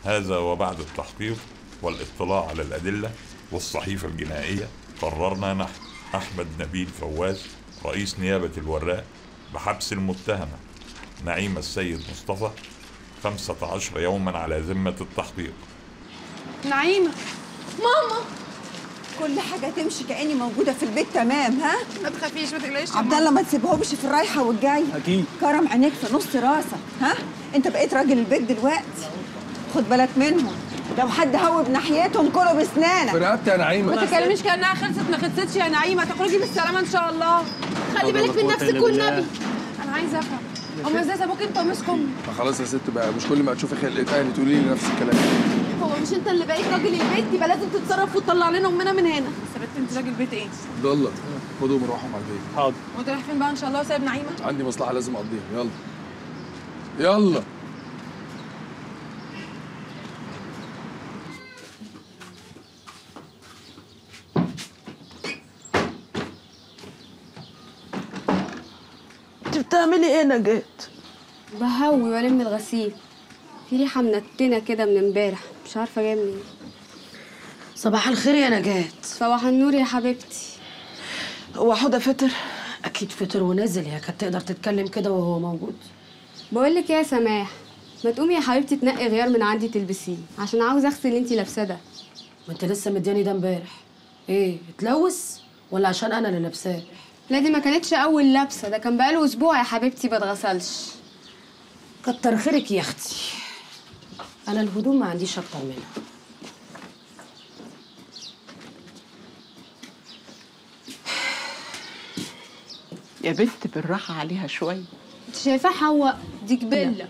هذا وبعد التحقيق والاطلاع على الأدلة والصحيفة الجنائية قررنا نحن أحمد نبيل فواز رئيس نيابة الوراق بحبس المتهمة نعيمة السيد مصطفى 15 يوما على ذمة التحقيق نعيمة ماما كل حاجه تمشي كاني موجوده في البيت تمام ها ما تخافيش ما تقلقيش يا عبد ماما. الله ما تسيبهمش في الرايحه والجايه اكيد كرم عينيك في نص راسك ها انت بقيت راجل البيت دلوقتي خد بالك منهم لو حد هوب ناحيتهم كله باسنانك رقبتي يا نعيمه ما تتكلميش كانها خلصت ما خلصتش يا نعيمه تخرجي بالسلامه ان شاء الله خلي بالك من نفسك والنبي انا عايزه افهم هم ازاي سابوك انت ومسكم خلاص يا ست بقى مش كل ما تشوفي خلقة اهلي تقولي لي نفس الكلام هو مش انت اللي بقيت راجل البيت يبقى لازم تتصرف وتطلع لنا امنا من هنا بس يا بنت انت راجل بيت ايه عبد الله خدهم روحهم على البيت حاضر وانت رايح فين بقى ان شاء الله وسايب نعيمه عندي مصلحه لازم اقضيها يلا يلا انت بتعملي ايه نجاة؟ بهوي والم الغسيل في ريحه منتنه كده من امبارح مش عارفه جايه منين صباح الخير يا نجاة صباح النور يا حبيبتي هو حوده فطر؟ أكيد فطر ونزل يا كانت تقدر تتكلم كده وهو موجود بقول لك يا سماح ما تقومي يا حبيبتي تنقي غيار من عندي تلبسيه عشان عاوز اغسل اللي انتي لابساه ده ما انت لسه مدياني ده امبارح ايه اتلوث ولا عشان انا اللي لابساه لا دي ما كانتش اول لابسه ده كان بقاله اسبوع يا حبيبتي بتغسلش كتر خيرك يا اختي انا الهدوم ما عنديش اكتر منها يا بنت بالراحة عليها شوية انت شايفاه حواء دي جبله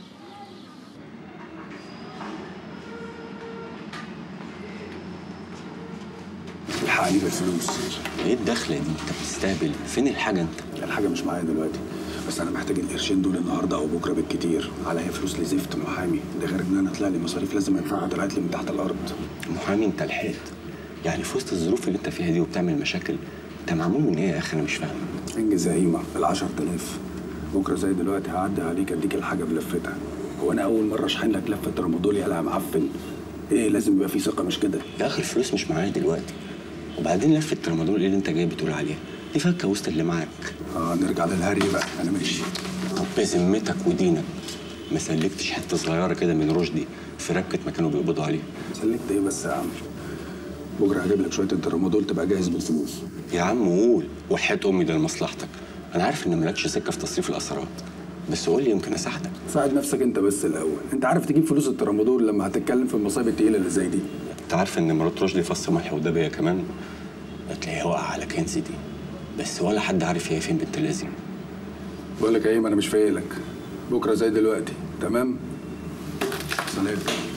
الحقني بالفلوس ايه الدخله دي انت بتستهبل فين الحاجه انت الحاجة مش معايا دلوقتي بس أنا محتاج القرشين دول النهاردة أو بكرة بالكتير عليا فلوس لزفت محامي ده غير إن أنا طلع لي مصاريف لازم أدفعها طلعت لي من تحت الأرض محامي انت لحقت يعني في وسط الظروف اللي انت فيها دي وبتعمل مشاكل انت معمول من ايه يا اخي انا مش فاهم انجز يا هيمة ال 10000 بكرة زي دلوقتي هعدي عليك أديك الحاجة بلفتها هو أنا أول مرة أشحن لك لفة رمضان يا معفن إيه لازم يبقى في ثقة مش كده يا اخي الفلوس مش معايا دلوقتي وبعدين لفه ترامادول ايه اللي انت جاي بتقول عليها دي فكه وسط اللي معاك اه نرجع للهري بقى أنا ماشي طب بذمتك ودينك ما سلكتش حته صغيره كده من رشدي في ركه ما كانوا بيقبضوا عليها سلكت إيه بس يا عم بكرة هجيب لك شوية الترامادول تبقى جاهز بالفلوس يا عم قول وحياة امي ده لمصلحتك انا عارف ان مالكش سكه في تصريف الاسرات بس قول لي يمكن اساعدك ساعد نفسك انت بس الاول انت عارف تجيب فلوس الترامادول لما هتتكلم في المصايب التقيله اللي زي دي انت عارف ان مرات رشدي فص ملح ودبيه كمان هتلاقيها واقعه على كنز دي بس ولا حد عارف هي فين بنت لازم بقول لك ايه ما انا مش فايق لك بكره زي دلوقتي تمام سلام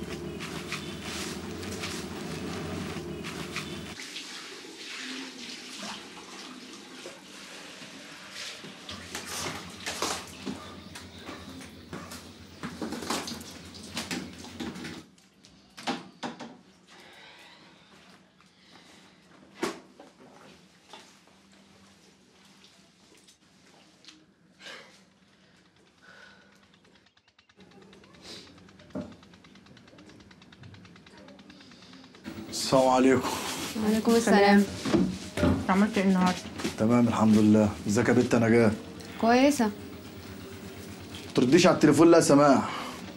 السلام عليكم وعليكم السلام عملت ايه النهارده؟ تمام الحمد لله ازيك يا بنت نجاة كويسه ترديش على التليفون لا يا سماح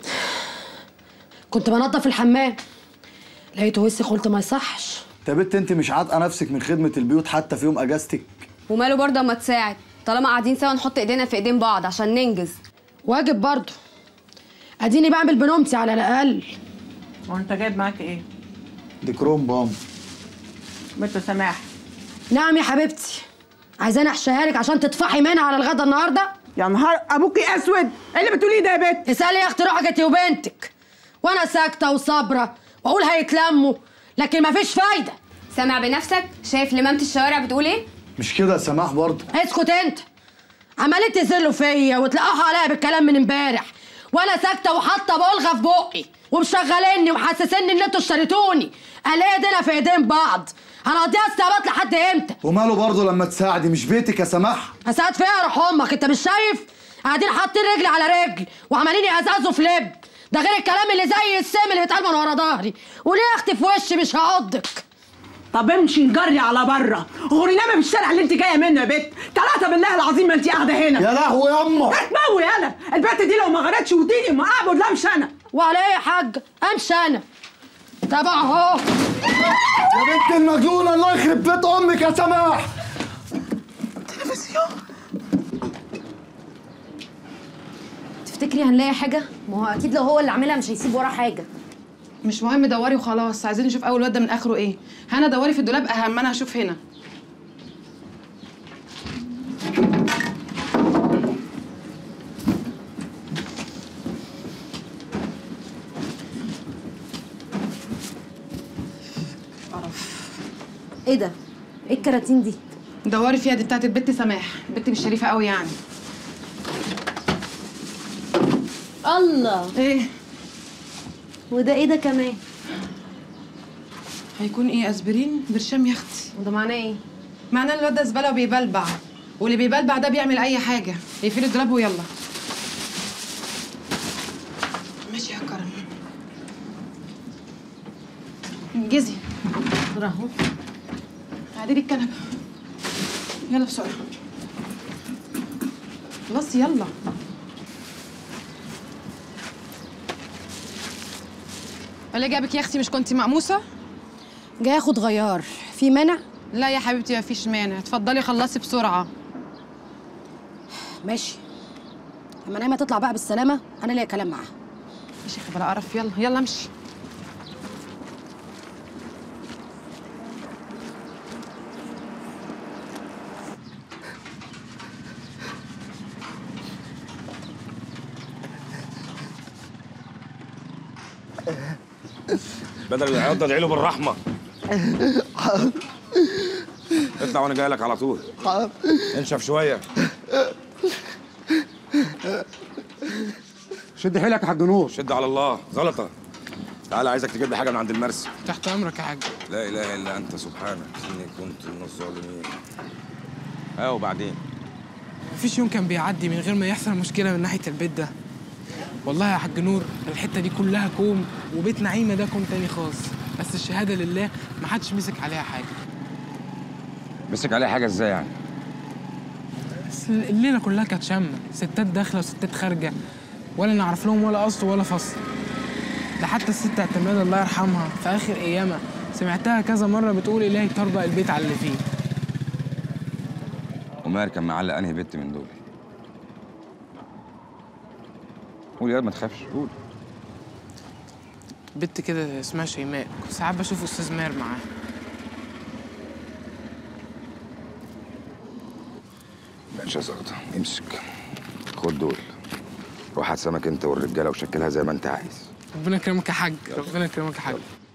كنت بنضف الحمام لقيته وسخ قلت ما يصحش يا بنت انت مش عاتقه نفسك من خدمه البيوت حتى في يوم اجازتك وماله برضه اما تساعد طالما قاعدين سوا نحط ايدينا في ايدين بعض عشان ننجز واجب برضه اديني بعمل بنومتي على الاقل وانت جايب معاك ايه؟ دي كروم بام بنت سماح نعم يا حبيبتي عايزاني احشيها لك عشان تطفحي منها على الغدا النهارده يا نهار ابوكي اسود ايه اللي بتقوليه ده يا بنت؟ اسالي يا اختي روحك انت وبنتك وانا ساكته وصابره واقول هيتلموا لكن مفيش فايده سامع بنفسك شايف لمامة الشوارع بتقول ايه مش كده يا سماح برضه اسكت انت عمالين تزلوا فيا وتلقحوا عليا بالكلام من امبارح وانا ساكته وحاطه بلغه في بقي ومشغليني ومحسسيني ان انتوا اشتريتوني الاقي ايدينا في ايدين بعض هنقضيها استعباط لحد امتى وماله برضه لما تساعدي مش بيتك يا سماح اساعد فيها يا روح امك انت مش شايف قاعدين حاطين رجل على رجل وعمالين يقزقزوا في لب ده غير الكلام اللي زي السم اللي بيتقال من ورا ظهري وليه اختي في وشي مش هعضك طب امشي نجري على بره غورينامه في الشارع اللي انت جايه منه يا بت ثلاثه بالله العظيم ما انت قاعده هنا يا لهوي ياما هتموي يالا البت دي لو ما غرتش وديني ما اعبد لا مش انا وعلى ايه يا حاج امشي انا طب اهو يا بنت المجنونه الله يخرب بيت امك يا سماح تفتكري هنلاقي حاجه ما هو اكيد لو هو اللي عاملها مش هيسيب وراه حاجه مش مهم دوري وخلاص عايزين نشوف اول واد ده من اخره ايه هنا دوري في الدولاب اهم انا هشوف هنا ايه ده ايه الكراتين دي دوري فيها دي بتاعت البت سماح البت مش شريفه قوي يعني الله ايه وده ايه ده كمان هيكون ايه اسبرين برشام يا اختي وده معناه ايه معناه الواد ده زباله وبيبلبع واللي بيبلبع ده بيعمل اي حاجه يقفل الدولاب ويلا ماشي يا كرم انجزي اهو عدلي الكنبه يلا بسرعه خلاص يلا اللي جابك يا اختي مش كنتي مقموسه جاي اخد غيار في مانع لا يا حبيبتي مفيش مانع اتفضلي خلصي بسرعه ماشي لما نايمه تطلع بقى بالسلامه انا ليا كلام معاها يا شيخه بلا قرف يلا يلا امشي بدل العياط ده ادعي له بالرحمه اطلع وانا جاي لك على طول انشف شويه شد حيلك يا حاج نور شد على الله زلطه تعالى عايزك تجيب لي حاجه من عند المرسي تحت امرك يا حاج لا اله الا انت سبحانك اني كنت من الظالمين اه وبعدين مفيش يوم كان بيعدي من غير ما يحصل مشكله من ناحيه البيت ده والله يا حاج نور الحته دي كلها كوم وبيت نعيمه ده كوم تاني خالص بس الشهاده لله ما حدش مسك عليها حاجه مسك عليه حاجه ازاي يعني بس الليله كلها كانت شامه ستات داخله وستات خارجه ولا نعرف لهم ولا قصد ولا فصل ده حتى الست اعتماد الله يرحمها في اخر ايامها سمعتها كذا مره بتقول الهي تربى البيت على اللي فيه وماهر كان معلق انهي بنت من دول قول يا ما تخافش قول بنت كده اسمها شيماء كنت ساعات بشوف استاذ ماهر معاها ماشي يا زلطه امسك خد دول روح هات سمك انت والرجاله وشكلها زي ما انت عايز ربنا يكرمك يا حاج ربنا يكرمك يا حاج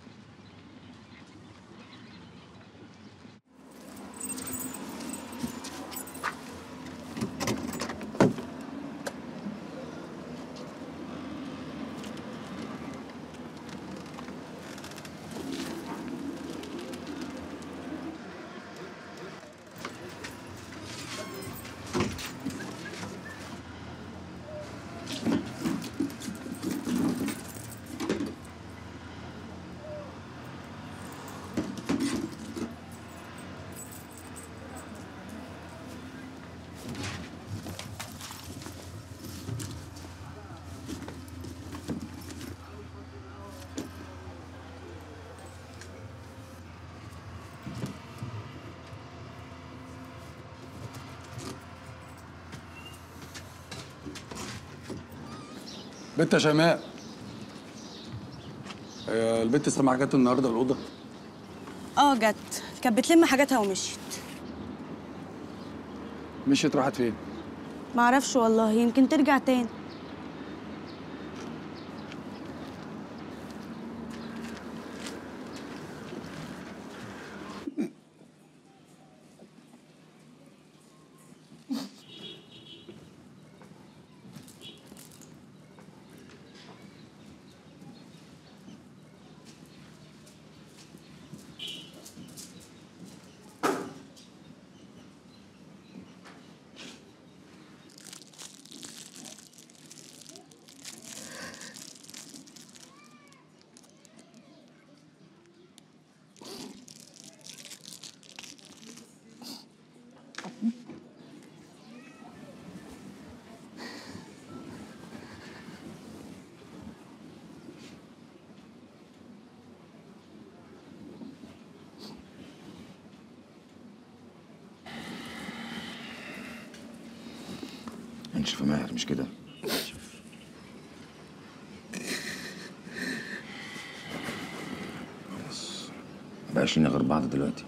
بنت يا شيماء هي البنت سامعة جت النهارده الأوضة اه جت كانت بتلم حاجاتها ومشيت مشيت راحت فين؟ معرفش والله يمكن ترجع تاني انشف يا ماهر مش كده خلاص مبقاش لنا غير بعض دلوقتي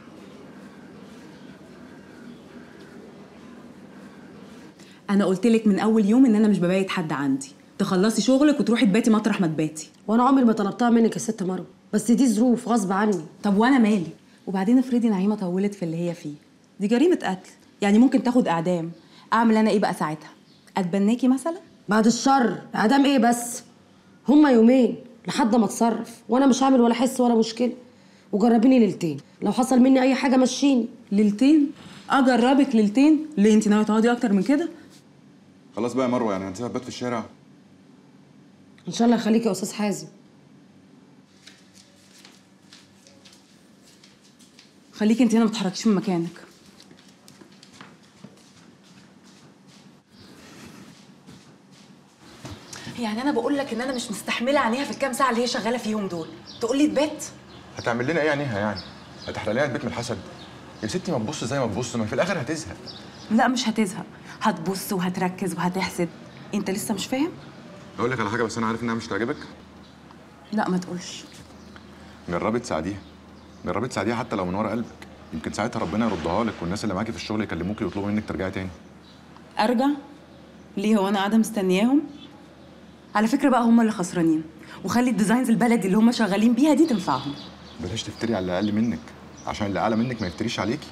انا قلت لك من اول يوم ان انا مش ببيت حد عندي تخلصي شغلك وتروحي تباتي مطرح ما تباتي وانا عمري ما طلبتها منك يا ست مروه بس دي ظروف غصب عني طب وانا مالي وبعدين افرضي نعيمه طولت في اللي هي فيه دي جريمه قتل يعني ممكن تاخد اعدام اعمل انا ايه بقى ساعتها اتبناكي مثلا بعد الشر اعدام ايه بس هما يومين لحد ما اتصرف وانا مش هعمل ولا حس ولا مشكله وجربيني ليلتين لو حصل مني اي حاجه مشيني ليلتين اجربك ليلتين ليه انت ناويه تقعدي اكتر من كده خلاص بقى يا مروه يعني هنسيبها تبات في الشارع ان شاء الله يخليك يا استاذ حازم خليكي انت هنا ما تتحركيش من مكانك يعني انا بقول لك ان انا مش مستحمله عليها في الكام ساعه اللي هي شغاله فيهم دول تقول لي تبات هتعمل لنا ايه عينيها يعني هتحرق لنا البيت من الحسد يا ستي ما تبص زي ما تبص ما في الاخر هتزهق لا مش هتزهق هتبص وهتركز وهتحسد انت لسه مش فاهم اقول لك على حاجه بس انا عارف انها مش تعجبك لا ما تقولش جربي تساعديها جربي تساعديها حتى لو من ورا قلبك يمكن ساعتها ربنا يردها لك والناس اللي معاكي في الشغل يكلموكي ويطلبوا منك ترجعي تاني ارجع ليه هو انا قاعده مستنياهم على فكره بقى هم اللي خسرانين وخلي الديزاينز البلدي اللي هم شغالين بيها دي تنفعهم بلاش تفتري على اللي اقل منك عشان اللي اعلى منك ما يفتريش عليكي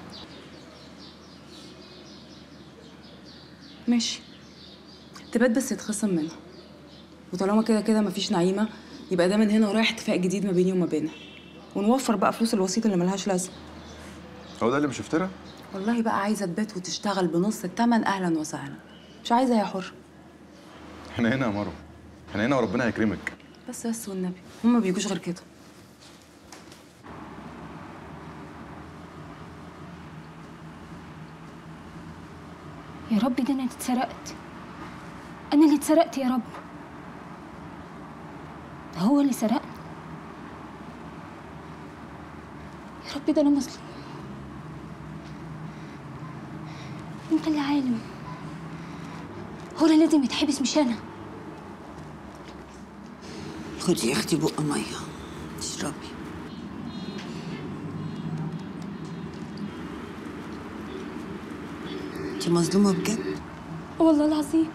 ماشي تبات بس يتخصم منها وطالما كده كده مفيش نعيمه يبقى ده من هنا ورايح اتفاق جديد ما بيني وما بينها ونوفر بقى فلوس الوسيط اللي ملهاش لازمه هو ده اللي مش افترى والله بقى عايزه تبات وتشتغل بنص التمن اهلا وسهلا مش عايزه يا حر احنا هنا يا مروه احنا هنا وربنا هيكرمك بس بس والنبي هم ما بيجوش غير كده يا رب ده انا اتسرقت انا اللي اتسرقت يا رب هو اللي سرقني يا رب ده انا مظلوم انت اللي عالم هو اللي لازم يتحبس مش انا خدي يا اختي بق ميه تشربي انت مظلومه بجد والله العظيم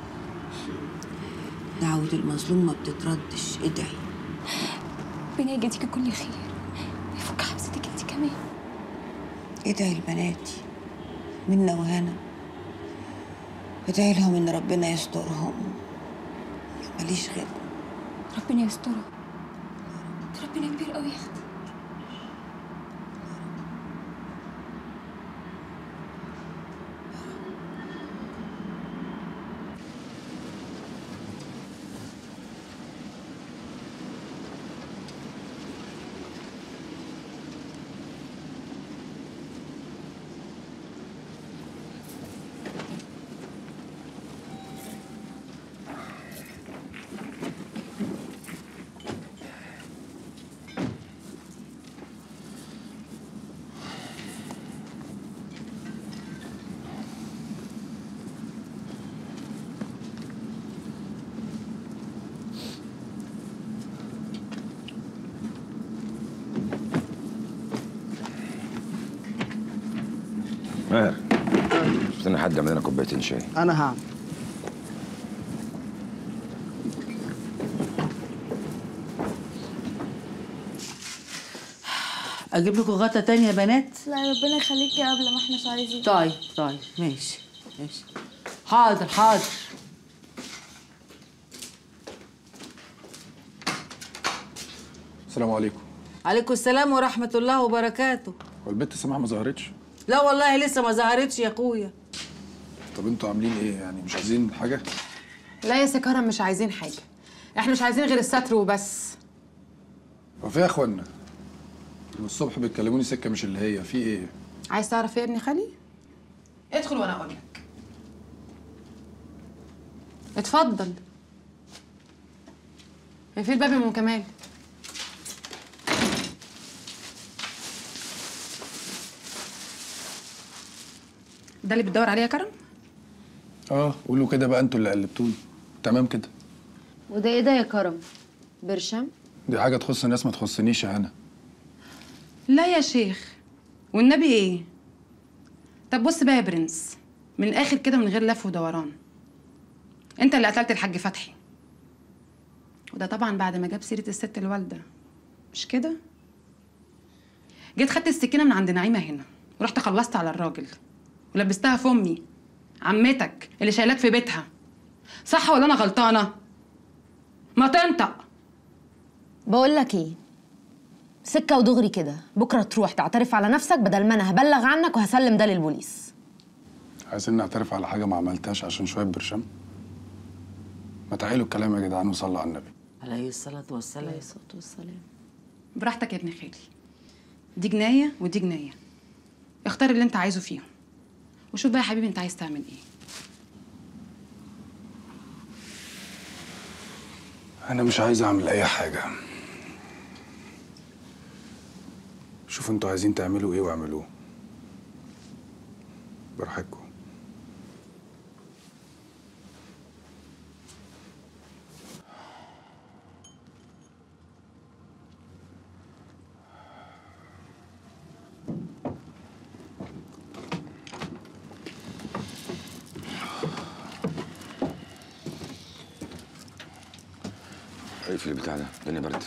دعوة المظلوم ما بتتردش ادعي ربنا يجازيكي كل خير يفك حبستك انت كمان ادعي لبناتي منا وهنا ادعي لهم ان ربنا يسترهم ماليش غير ربنا يسترها ده ربنا كبير قوي يا اختي ماهر استنى حد يعمل لنا كوبايتين شاي انا هعمل اجيب لكم غطا تاني يا بنات لا ربنا يخليكي قبل ما احناش عايزين طيب طيب ماشي ماشي حاضر حاضر السلام عليكم عليكم السلام ورحمة الله وبركاته والبنت سماح ما ظهرتش لا والله لسه ما ظهرتش يا اخويا طب انتوا عاملين ايه يعني مش عايزين حاجه لا يا سكرة مش عايزين حاجة احنا مش عايزين غير الستر وبس هو في يا اخوانا من الصبح بيتكلموني سكه مش اللي هي في ايه عايز تعرف ايه يا ابن خالي ادخل وانا اقول لك اتفضل في الباب يا ام كمال ده اللي بتدور عليه يا كرم اه قولوا كده بقى انتوا اللي قلبتوني تمام كده وده ايه ده يا كرم برشام دي حاجه تخص الناس ما تخصنيش يا هنا لا يا شيخ والنبي ايه طب بص بقى يا برنس من الاخر كده من غير لف ودوران انت اللي قتلت الحاج فتحي وده طبعا بعد ما جاب سيره الست الوالده مش كده جيت خدت السكينه من عند نعيمه هنا ورحت خلصت على الراجل ولبستها في امي عمتك اللي شايلاك في بيتها صح ولا انا غلطانه ما تنطق بقول لك ايه سكه ودغري كده بكره تروح تعترف على نفسك بدل ما انا هبلغ عنك وهسلم ده للبوليس عايزين نعترف على حاجه ما عملتهاش عشان شويه برشام ما تعيلوا الكلام يا جدعان وصلوا على النبي عليه الصلاة والسلام عليه الصلاه والسلام براحتك يا ابن خالي دي جنايه ودي جنايه اختار اللي انت عايزه فيهم وشوف بقى يا حبيبي انت عايز تعمل ايه انا مش عايز اعمل اي حاجه شوفوا انتوا عايزين تعملوا ايه واعملوه براحتكم اقفل البتاع ده الدنيا برد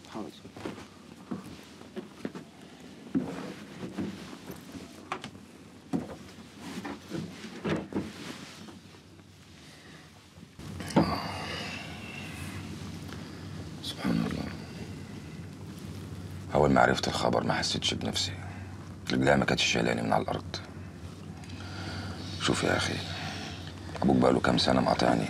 سبحان الله أول ما عرفت الخبر ما حسيتش بنفسي رجليها ما كانتش شايلاني من على الأرض شوف يا أخي أبوك بقاله كام سنة مقاطعني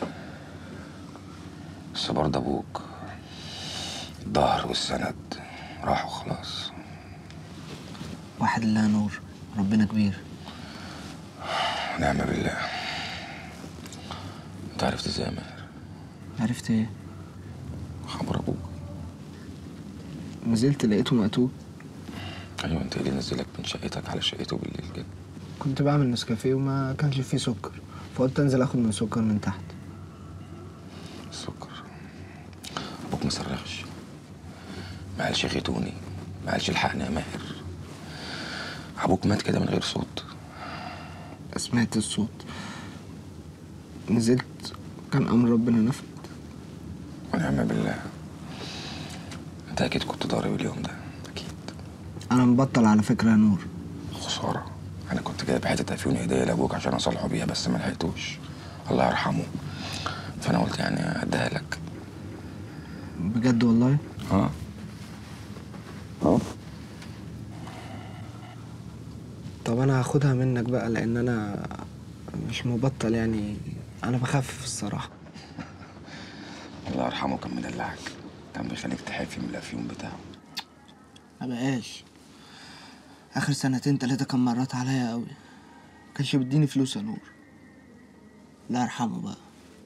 بس برضه أبوك الظهر والسند راحوا خلاص واحد الله نور ربنا كبير ونعم بالله انت عرفت ازاي يا ماهر عرفت ايه خبر ابوك نزلت لقيته مقتول ايوه انت إيه اللي نزلك من شقتك على شقته بالليل كده كنت بعمل نسكافيه وما كانش فيه سكر فقلت انزل اخد من سكر من تحت السكر ابوك ما صرخش ما قالش غيتوني ما قالش الحقني يا ماهر ابوك مات كده من غير صوت سمعت الصوت نزلت كان امر ربنا نفذ ونعم بالله انت اكيد كنت ضارب اليوم ده انا مبطل على فكره يا نور خساره انا كنت جايب حته افيون هديه لابوك عشان اصالحه بيها بس ما لحقتوش الله يرحمه فانا قلت يعني اديها لك بجد والله اه اه طب انا هاخدها منك بقى لان انا مش مبطل يعني انا بخفف الصراحه الله يرحمه كان مدلعك كان بيخليك تحافي من الافيون بتاعه ما بقاش اخر سنتين تلاتة كان مرات عليا قوي كانش بيديني فلوس يا نور الله يرحمه بقى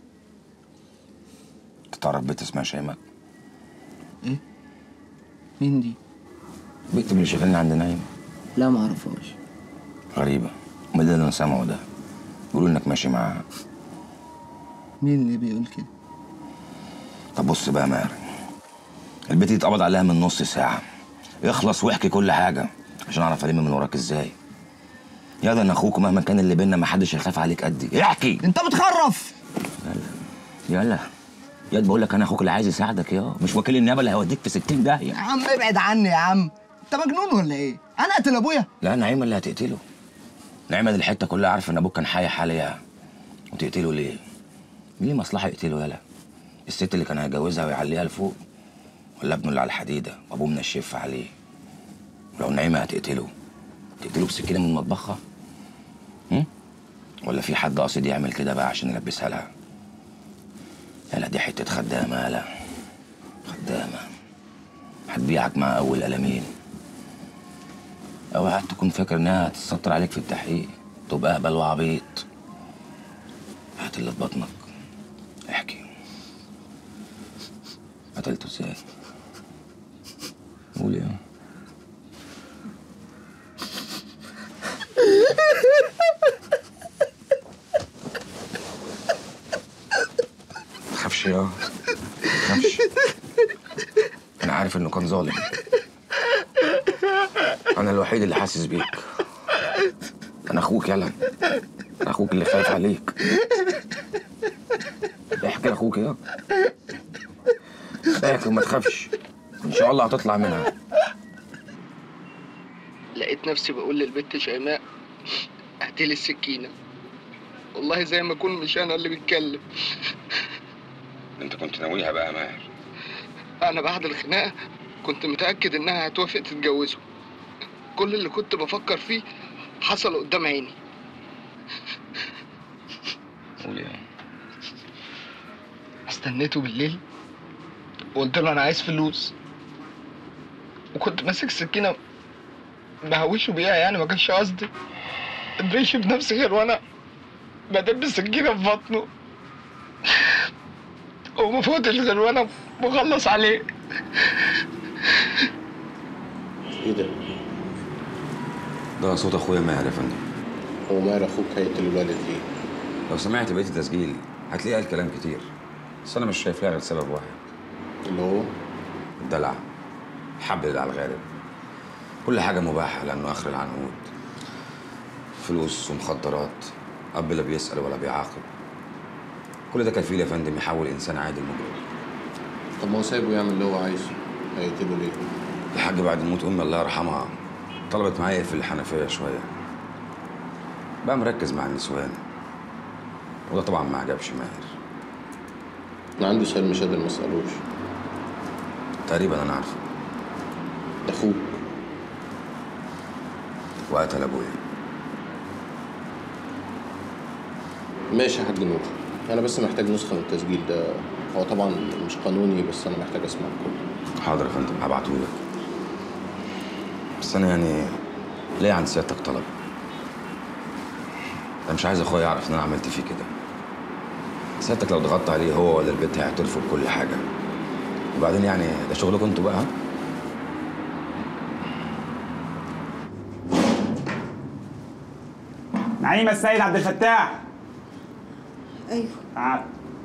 انت تعرف بنت اسمها شيماء ايه مين دي بنت من اللي شغالين عند نايم لا ما اعرفهاش غريبه ما ده اللي انا سامعه ده بيقولوا انك ماشي معاها مين اللي بيقول كده طب بص بقى يا ماهر البنت دي اتقبض عليها من نص ساعه اخلص واحكي كل حاجه عشان اعرف الم من وراك ازاي يا ده انا اخوك مهما كان اللي بينا ما حدش هيخاف عليك قدي احكي انت بتخرف يلا يا بقول لك انا اخوك اللي عايز يساعدك يا مش وكيل النيابه اللي هيوديك في 60 داهيه يا عم ابعد عني يا عم انت مجنون ولا ايه انا اقتل ابويا لا نعيمه اللي هتقتله نعيمه دي الحته كلها عارفه ان ابوك كان حايح عليها وتقتله ليه؟ ليه مصلحه يقتله يالا؟ الست اللي كان هيجوزها ويعليها لفوق ولا ابنه اللي على الحديده وابوه منشف عليه ولو نعيمه هتقتله تقتله بسكينه من مطبخها؟ هم؟ ولا في حد قاصد يعمل كده بقى عشان يلبسها لها؟ يالا دي حته خدامه يالا خدامه هتبيعك مع اول قلمين اوعى تكون فاكر انها هتستر عليك في التحقيق تبقى اهبل وعبيط هات اللي في بطنك احكي قتلته ازاي قول يا عارف انه كان ظالم انا الوحيد اللي حاسس بيك انا اخوك يلا انا اخوك اللي خايف عليك احكي لاخوك يا احكي وما تخافش ان شاء الله هتطلع منها لقيت نفسي بقول للبت شيماء هاتي لي السكينة والله زي ما أكون مش أنا اللي بتكلم انت كنت ناويها بقى يا ماهر أنا بعد الخناقة كنت متأكد إنها هتوافق تتجوزه كل اللي كنت بفكر فيه حصل قدام عيني قول ايه استنيته بالليل وقلت له أنا عايز فلوس وكنت ماسك السكينة بهوشه بيها يعني ما كانش قصدي مدريش بنفسي غير وأنا بدب السكينة في بطنه وما فوتش غير وأنا مخلص عليه ايه ده؟ ده صوت اخويا ماهر يا فندم هو مال اخوك هيقتل الولد ليه؟ لو سمعت بقيه التسجيل هتلاقي قال كلام كتير بس انا مش شايف لها غير سبب واحد اللي هو الدلع الحبل اللي على الغارب كل حاجة مباحة لأنه آخر العنقود فلوس ومخدرات أب لا بيسأل ولا بيعاقب كل ده كفيل يا فندم يحول إنسان عادي لمجرم طب ما هو سايبه يعمل اللي هو عايزه هيقتله ليه؟ الحاج بعد موت أمي الله يرحمها طلبت معايا في الحنفية شوية بقى مركز مع النسوان وده طبعا ما عجبش ماهر انا عندي سؤال مش قادر ما اسالوش تقريبا أنا عارفه ده اخوك وقتل أبويا ماشي يا حاج نور انا بس محتاج نسخه من التسجيل ده هو طبعا مش قانوني بس انا محتاج اسمع كله حاضر يا فندم هبعتهولك بس أنا يعني ليه عند سيادتك طلب أنا مش عايز أخويا يعرف إن أنا عملت فيه كده سيادتك لو ضغطت عليه هو ولا البنت هيعترفوا بكل حاجة وبعدين يعني ده شغلكم انتوا بقى ها؟ نعيمة السيد عبد الفتاح ايوه تعال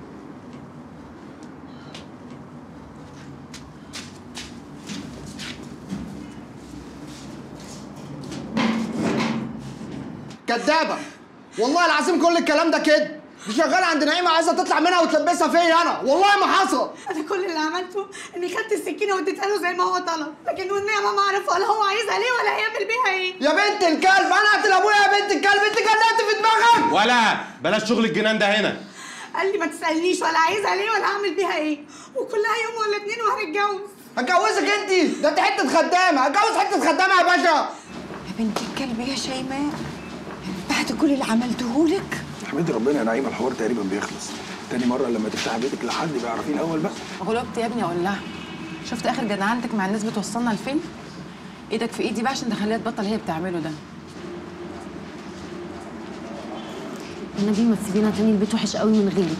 كدابه والله العظيم كل الكلام ده كده دي شغاله عند نعيمه عايزه تطلع منها وتلبسها فيا انا والله ما حصل انا كل اللي عملته اني خدت السكينه واديتها له زي ما هو طلب لكن والنعمه ما اعرف ولا هو عايزها ليه ولا هيعمل بيها ايه يا بنت الكلب انا قتل ابويا يا بنت الكلب انت جننت في دماغك ولا بلاش شغل الجنان ده هنا قال لي ما تسالنيش ولا عايزها ليه ولا هعمل بيها ايه وكلها يوم ولا اتنين وهنتجوز هتجوزك انت ده انت حته خدامه هتجوز حته خدامه يا باشا يا بنت الكلب يا شيماء بعد كل اللي عملته لك احمدي ربنا يا نعيمه الحوار تقريبا بيخلص تاني مره لما تفتحي بيتك لحد يبقى عارفين الاول بقى غلبت يا ابني اقول لها شفت اخر جدعنتك مع الناس بتوصلنا لفين ايدك في ايدي بقى عشان تخليها تبطل هي بتعمله ده النبي ما تسيبينا تاني البيت وحش قوي من غيري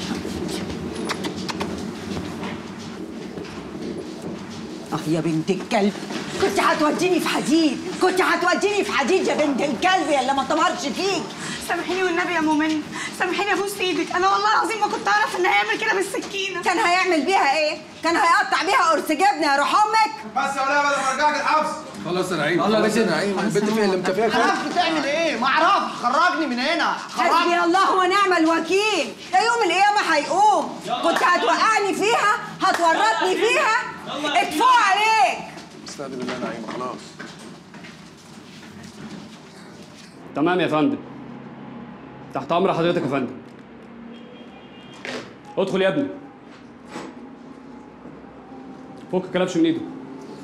اه يا بنت الكلب كنت هتوديني في حديد كنت هتوديني في حديد يا بنت الكلب يا اللي ما طمرش فيك سامحيني والنبي يا مؤمن سامحيني ابوس ايدك انا والله العظيم ما كنت اعرف ان هيعمل كده بالسكينه كان هيعمل بيها ايه كان هيقطع بيها قرص جبنه يا روح امك بس يا وليه بدل ما ارجعك الحبس خلاص يا نعيم الله خلاص يا يا نعيم البنت فيها اللي مكفيها ما اعرفش بتعمل ايه ما اعرفش خرجني من هنا حسبي خرجني الله ونعم الوكيل ده يوم القيامه هيقوم كنت هتوقعني فيها هتورطني فيها اتفوق عليك استهدي بالله يا نعيم خلاص تمام يا فندم تحت امر حضرتك يا فندم ادخل يا ابني فك الكلبش من ايده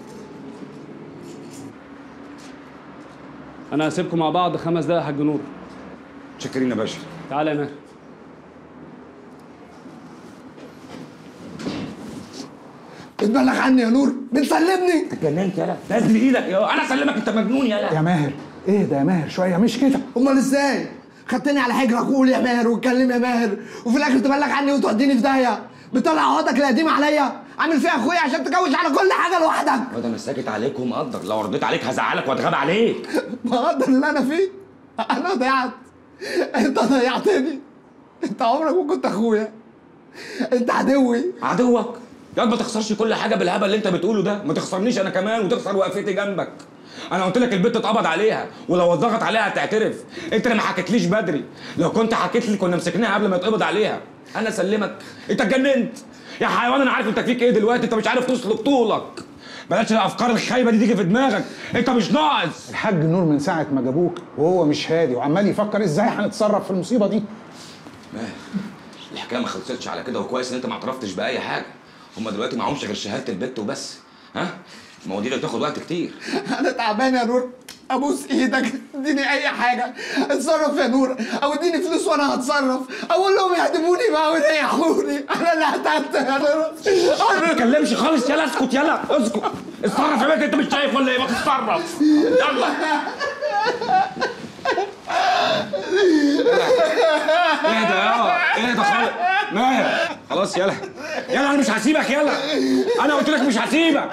انا هسيبكم مع بعض خمس دقايق يا حاج نور شكرين يا باشا تعالى يا ماهر بتبلغ عني يا نور بتسلمني اتجننت يالا نزل ايدك يا انا اسلمك انت مجنون يالا يا ماهر اهدى يا ماهر شويه مش كده امال ازاي خدتني على حجرك وقول يا ماهر واتكلم يا ماهر وفي الاخر تبلغ عني وتوديني في داهيه بتطلع عقدك القديمه عليا عامل فيها اخويا عشان تجوز على كل حاجه لوحدك وده انا ساكت عليك ومقدر لو رديت عليك هزعلك واتغاب عليك بقدر اللي انا فيه انا ضيعت انت ضيعتني انت عمرك ما كنت اخويا انت عدوي عدوك يا ما تخسرش كل حاجه بالهبل اللي انت بتقوله ده ما تخسرنيش انا كمان وتخسر وقفتي جنبك انا قلت لك البت اتقبض عليها ولو اتضغط عليها هتعترف انت اللي ما حكيتليش بدري لو كنت حكيت لي كنا مسكناها قبل ما يتقبض عليها انا اسلمك انت اتجننت يا حيوان انا عارف انت فيك ايه دلوقتي انت مش عارف تسلك طولك بلاش الافكار الخايبه دي تيجي في دماغك انت مش ناقص الحاج نور من ساعه ما جابوك وهو مش هادي وعمال يفكر ازاي هنتصرف في المصيبه دي ماهر الحكايه ما خلصتش على كده وكويس ان انت ما اعترفتش باي حاجه هما دلوقتي معهمش غير شهاده البت وبس ها المواضيع دي بتاخد وقت كتير انا تعبان يا نور ابوس ايدك اديني اي حاجه اتصرف يا نور او اديني فلوس وانا هتصرف اقول لهم يعدموني بقى ويريحوني انا اللي هتعبت يا نور ما تتكلمش خالص يلا اسكت يلا اسكت اتصرف يا بنت انت مش شايف ولا ايه ما تتصرف يلا اهدى يا اهدى خالص ماهر خلاص يلا يلا انا مش هسيبك يلا انا قلت لك مش هسيبك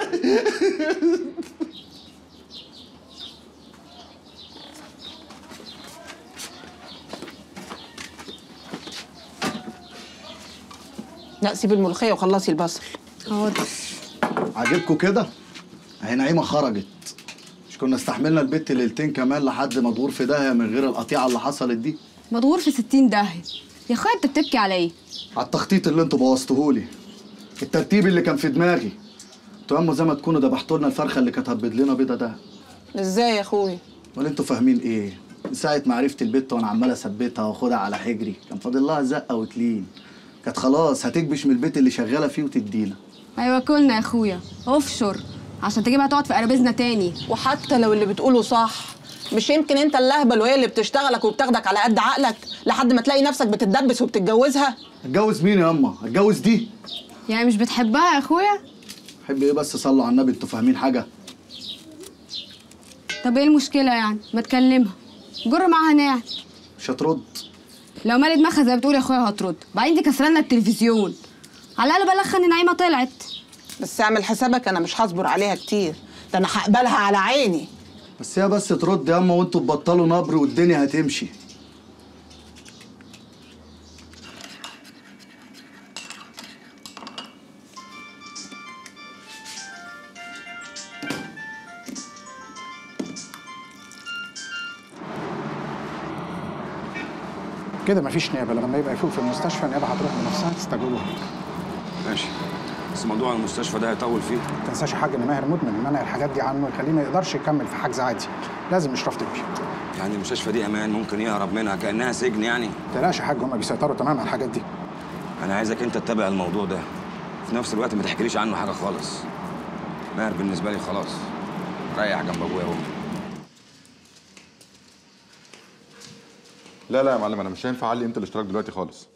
لا سيب الملوخيه وخلصي البصل حاضر عاجبكوا كده؟ اهي نعيمه خرجت مش كنا استحملنا البت ليلتين كمان لحد ما تغور في داهيه من غير القطيعه اللي حصلت دي مدغور في 60 داهية يا اخويا انت بتبكي على ايه؟ على التخطيط اللي انتوا بوظتوهولي الترتيب اللي كان في دماغي انتوا اما زي ما تكونوا ذبحتوا لنا الفرخه اللي كانت هتبيض لنا بيضه ده ازاي يا اخويا ولا انتوا فاهمين ايه من ساعه ما عرفت البت وانا عمال اثبتها واخدها على حجري كان فاضل لها زقه وتلين كانت خلاص هتكبش من البيت اللي شغاله فيه وتدينا ايوه كلنا يا اخويا افشر عشان تجيبها تقعد في قرابيزنا تاني وحتى لو اللي بتقوله صح مش يمكن انت اللهبل وهي اللي بتشتغلك وبتاخدك على قد عقلك لحد ما تلاقي نفسك بتتدبس وبتتجوزها اتجوز مين يا اما اتجوز دي يعني مش بتحبها يا اخويا حب ايه بس صلوا على النبي انتوا فاهمين حاجه طب ايه المشكله يعني ما تكلمها جر معاها ناعم مش هترد لو مالي دماغها زي ما بتقول يا اخويا هترد بعدين دي كسرانة التلفزيون على الاقل بلغها ان نعيمه طلعت بس اعمل حسابك انا مش هصبر عليها كتير ده انا هقبلها على عيني بس هي بس ترد يا اما وانتوا تبطلوا نبر والدنيا هتمشي كده مفيش نيابه لما يبقى يفوق في المستشفى النيابه هتروح بنفسها تستجوبها ماشي بس موضوع المستشفى ده هيطول فيه ما تنساش يا حاج ان ماهر مدمن منع الحاجات دي عنه يخليه ما يقدرش يكمل في حجز عادي لازم اشراف طبي يعني المستشفى دي امان ممكن يهرب منها كانها سجن يعني ما تقلقش يا حاج هم بيسيطروا تماما على الحاجات دي انا عايزك انت تتابع الموضوع ده في نفس الوقت ما تحكيليش عنه حاجه خالص ماهر بالنسبه لي خلاص ريح جنب ابويا وامي لا لا يا معلم انا مش هينفع اعلي قيمه الاشتراك دلوقتي خالص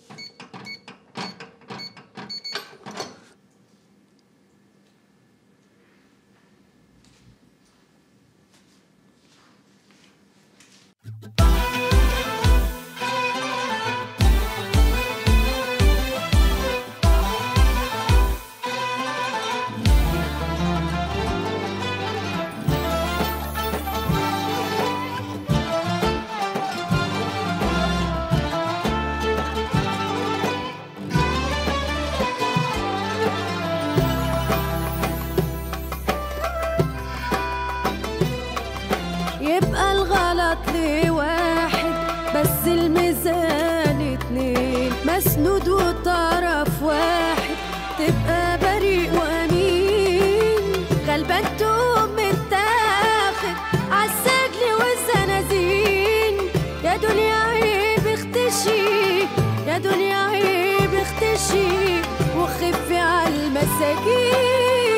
يبقى الغلط لواحد بس الميزان اتنين مسنود وطرف واحد تبقى بريء وامين غلبان تقوم متاخد عالسجن والزنازين يا دنيا عيب اختشي يا دنيا عيب اختشي وخفي عالمساجين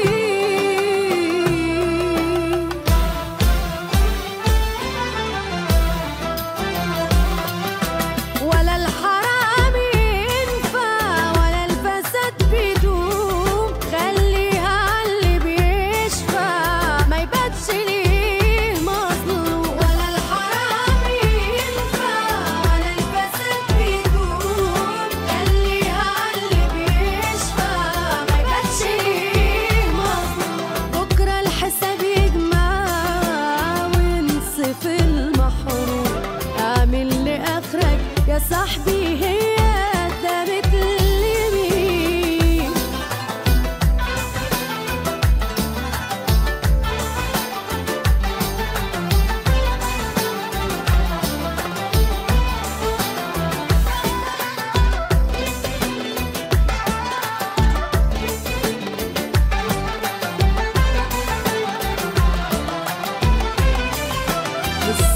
ولا الحرام ينفع ولا الفساد بيدوم خليها عاللي بيشفع ما يبانش ليه مظلوم ولا الحرام ينفع ولا الفساد بيدوم خليها عاللي بيشفع ما يبانش ليه مظلوم بكره الحساب يجمع وينصف المحروم اعمل لاخرك يا صاحبي هي دامت اليمين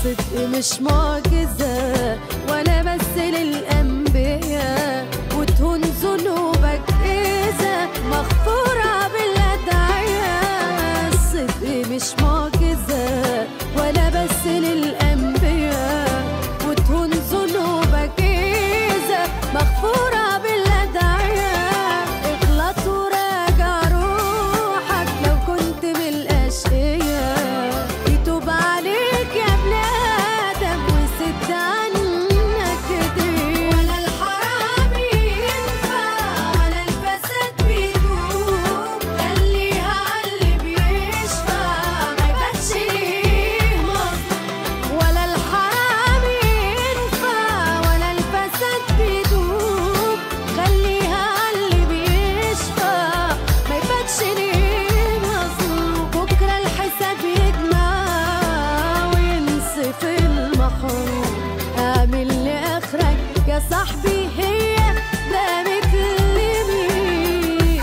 الصدق مش معجزة ولا بس للأنبياء وتهون ذنوبك إذا مغفورة بالأدعياء الصدق مش معجزة ولا بس للأنبياء وتهون ذنوبك إذا مغفورة بالأدعياء اغلط وراجع روحك لو كنت من الأشقياء يتوب عليك يا ابن آدم وسد عنك ايديك ولا الحرام ينفع ولا الفساد بيدوم خليها عاللي بيشفع ما يبانش ليه مظلوم ولا الحرام ينفع ولا الفساد بيدوم خليها عاللي بيشفع ما يبانش ليه مظلوم بكره الحساب يجمع وينصف المحروم اعمل لاخرك يا صاحبي هي دامت لمين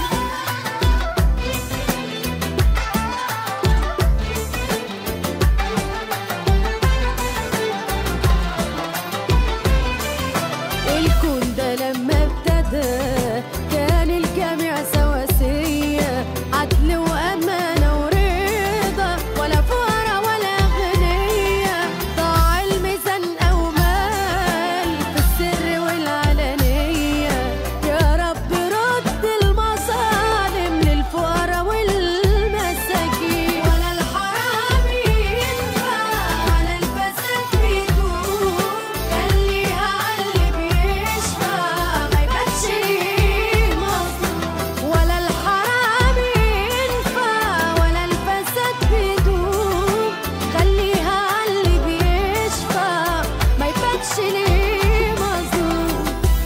الكون ده لما ابتدى كان الجميع سواسية عدل وأمانة ورضا ولا فقرا ولا أغنية ضاع الميزان أو مال في السر والعلانية يا رب رد المظالم للفقرا والمساكين ولا الحرام ينفع ولا الفساد بيدوم خليها عاللي بيشفع ما يبانش ليه مظلوم ولا الحرام ينفع ولا الفساد بيدوم خليها عاللي بيشفع ما يبانش ليه مظلوم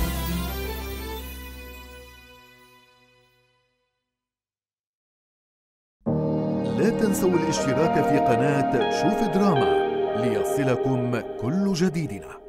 لا تنسوا الاشتراك في قناة شوف دراما ليصلكم كل جديدنا